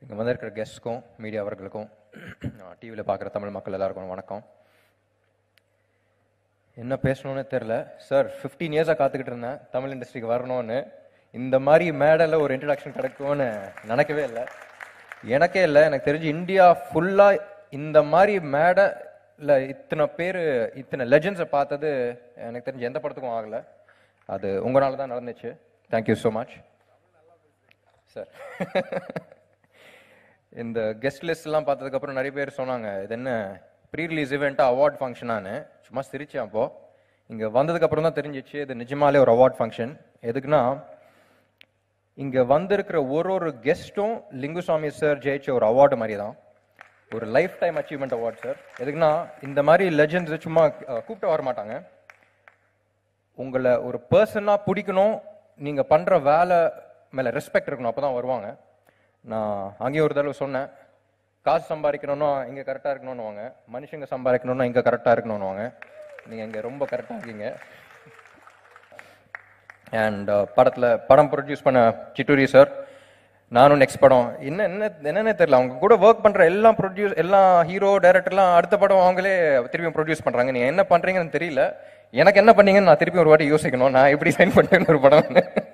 இங்கே வந்திருக்கிற கெஸ்ட்க்கும் மீடியா அவர்களுக்கும் டிவியில் பார்க்குற தமிழ் மக்கள் எல்லாருக்கும் வணக்கம் என்ன பேசணும்னு தெரில சார் ஃபிஃப்டீன் இயர்ஸாக காத்துக்கிட்டு இருந்தேன் தமிழ் இண்டஸ்ட்ரிக்கு வரணும்னு இந்த மாதிரி மேடையில் ஒரு இன்ட்ரடக்ஷன் கிடைக்கும்னு நினைக்கவே இல்லை எனக்கே இல்லை எனக்கு தெரிஞ்சு இந்தியா ஃபுல்லாக இந்த மாதிரி மேடையில் இத்தனை பேர் இத்தனை லெஜண்ட்ஸை பார்த்தது எனக்கு தெரிஞ்சு எந்த படத்துக்கும் ஆகலை அது உங்களால தான் நடந்துச்சு தேங்க்யூ ஸோ மச் சார் இந்த கெஸ்ட் லிஸ்ட் எல்லாம் பார்த்ததுக்கப்புறம் நிறைய பேர் சொன்னாங்க இது என்ன ப்ரீ ரிலீஸ் இவெண்ட்டா அவார்ட் ஃபங்க்ஷனானு சும்மா சிரிச்சேன் அப்போ இங்கே வந்ததுக்கப்புறம் தான் தெரிஞ்சிச்சு இது நிஜமாலே ஒரு அவார்ட் ஃபங்க்ஷன் எதுக்குன்னா இங்கே வந்திருக்கிற ஒரு ஒரு கெஸ்ட்டும் லிங்குசாமி சார் ஜெயிச்ச ஒரு அவார்டு மாதிரி தான் ஒரு lifetime achievement award sir எதுக்குன்னா இந்த மாதிரி லெஜண்ட்ஸ் சும்மா அஹ், கூப்பிட்டு வர மாட்டாங்க உங்களை ஒரு பர்சனாக பிடிக்கணும் நீங்கள் பண்ணுற வேலை மேலே ரெஸ்பெக்ட் இருக்கணும் அப்போ தான் வருவாங்க நான் அங்கேயும் ஒரு தடவை சொன்னேன் காசு சம்பாதிக்கணும்னா இங்கே கரெக்டாக இருக்கணும்னுவாங்க மனுஷங்க சம்பாதிக்கணும்னா இங்கே கரெக்டாக இருக்கணும்னுவாங்க நீங்கள் இங்கே ரொம்ப கரெக்டாக இருக்கீங்க அண்ட் படத்தில் படம் ப்ரொடியூஸ் பண்ண சிட்டூரி சார் நானும் நெக்ஸ்ட் படம் என்ன என்ன என்னன்னே தெரியல அவங்க கூட ஒர்க் பண்ற எல்லா ப்ரொடியூஸ் எல்லா ஹீரோ டைரக்டர்லாம் அடுத்த படம் அவங்களே திருப்பியும் ப்ரொடியூஸ் பண்றாங்க நீங்க என்ன பண்றீங்கன்னு தெரியல எனக்கு என்ன பண்ணீங்கன்னு நான் திருப்பி ஒரு வாட்டி யோசிக்கணும் நான் எப்படி சைன் பண்ணிட்டேன்னு ஒரு படம்